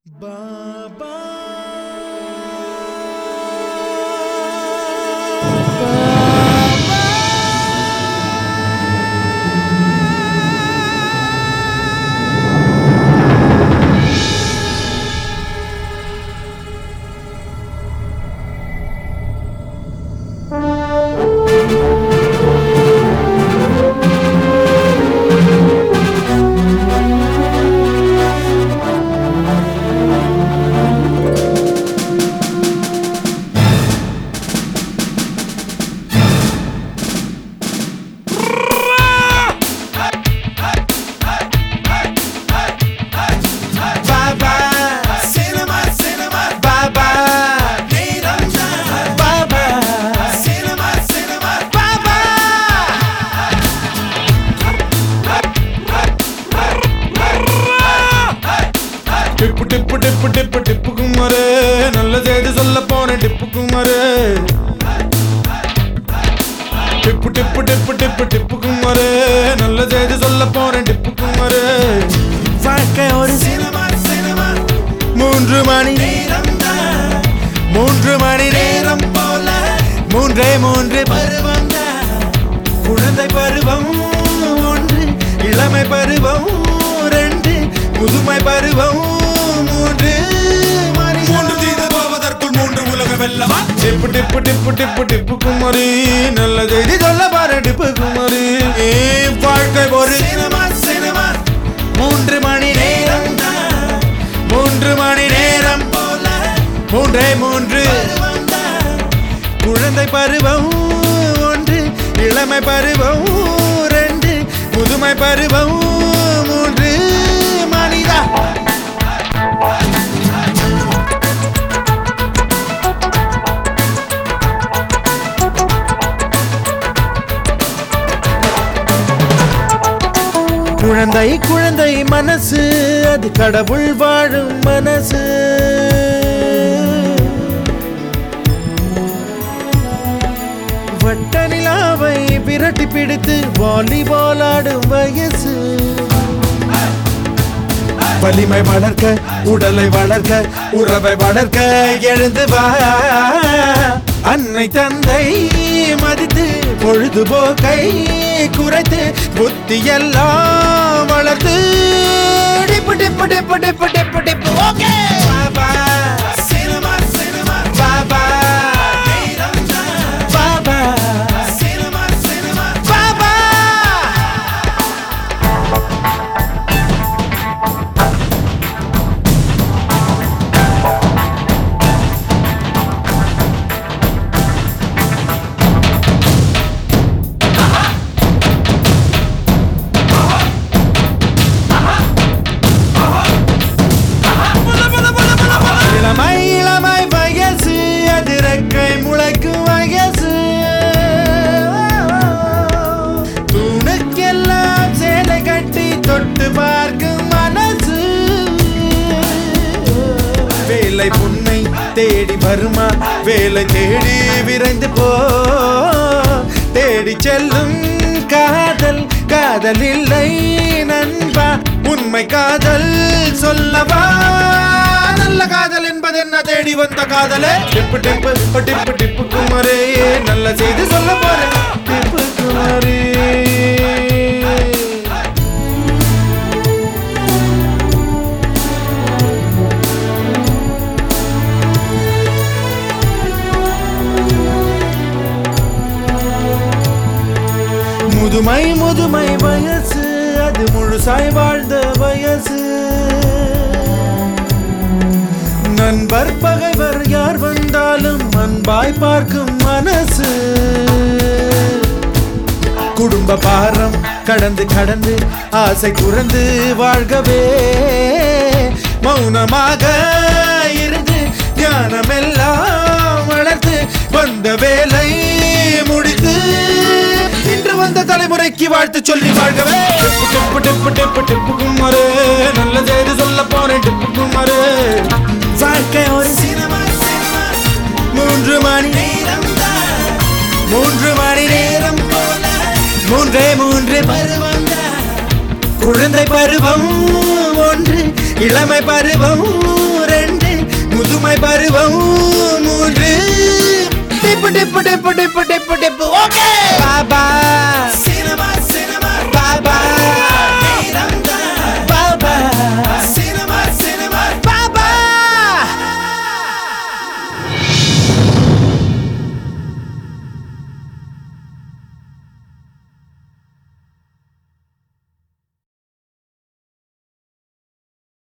Baba Baba cinema cinema Baba Baba cinema cinema Baba டிப்பு டிப்பு டிப்பு டிப்பு டிப்பு குமாரு நல்ல செய்தி சொல்ல போனேன் டிப்பு குமாரு டிப்பு டிப்பு டிப்பு டிப்பு டிப்பு குமாரு நல்ல செய்தி சொல்ல போனேன் டிப்பு குமாரு வாழ்க்கை ஒரு சினிமா சினிமா மூன்று மணி நேரம் மூன்று மணி நேரம் போல மூன்றே மூன்று பருவம் குழந்தை பருவம் ஒன்று இளமை பருவம் ரெண்டு முதுமை பருவம் மூன்று மூன்று தீது போவதற்குள் மூன்று உலக வெல்லவா டிப்பு டிப்பு டிப்பு டிப்பு டிப்பு குமரி நல்ல செய்தி சொல்ல பாரு டிப்பு குமரி ஏ, வாழ்க்கை ஒரு சினிமா சினிமா மூன்று மணி நேரம் மூன்று மணி நேரம் போல மூன்றே மூன்று குழந்தை பருவம் ஒன்று இளமை பருவம் ரெண்டு முதுமை பருவம் மூன்று மனிதா குழந்தை குழந்தை மனசு அது கடவுள் வாழும் மனசு வட்ட நிலாவை விரட்டி பிடித்து வாலிபால் ஆடும் வயசு வலிமை வளர்க்க உடலை வளர்க்க உறவை வளர்க்க எழுந்து வா அன்னை தந்தை மதித்து பொழுதுபோக்கை குறைத்து புத்தி எல்லாம் வளர்த்து டிப்பு டிப்பு டிப்பு டிப்பு டிப்பு டிப்பு okay Baba cinema cinema Baba Baba cinema cinema Baba இளமை இளமை வயசு அது ரெக்கை முளைக்கும் வயசு தூணுக்கெல்லாம் சேலை கட்டி தொட்டு பார்க்கும் மனசு வேலை புன்னை தேடி வருமா வேலை தேடி விரைந்து போ தேடி செல்லும் காதல் காதல் இல்லை நண்பா உண்மை காதல் சொல்லவா நல்ல காதல் என்பது என்ன தேடி வந்த காதலே டிப்பு டிப்பு டிப்பு டிப்பு குமரே நல்ல செய்தி சொல்ல போறேன் டிப்பு குமரே முதுமை முதுமை வயசு அது முழுசாய் வாழ்ந்த வயசு நண்பர் பகைவர் யார் வந்தாலும் அன்பாய் பார்க்கும் மனசு குடும்ப பாரம் கடந்து கடந்து ஆசை குறந்து வாழ்கவே மௌனமாக இருந்து ஞானமெல்லாம் வளர்த்து வந்த வேலை முடித்து இன்று வந்த தலைமுறைக்கு வாழ்த்து சொல்லி வாழ்கவே டிப்பு டிப்பு டிப்பு டிப்பு டிப்பு குமாரு நல்ல செய்தி சொல்ல போறேன் டிப்பு குமாரு வாழ்க்கை ஒரு சினிமா மூன்று மணி நேரம் மூன்று மணி நேரம் போல மூன்றே மூன்று பருவம் குழந்தை பருவம் ஒன்று இளமை பருவம் பருவம் மூன்று டிப்பு டிப்பு டிப்பு டிப்பு டிப்பு டிப்பு ஓகே பாய்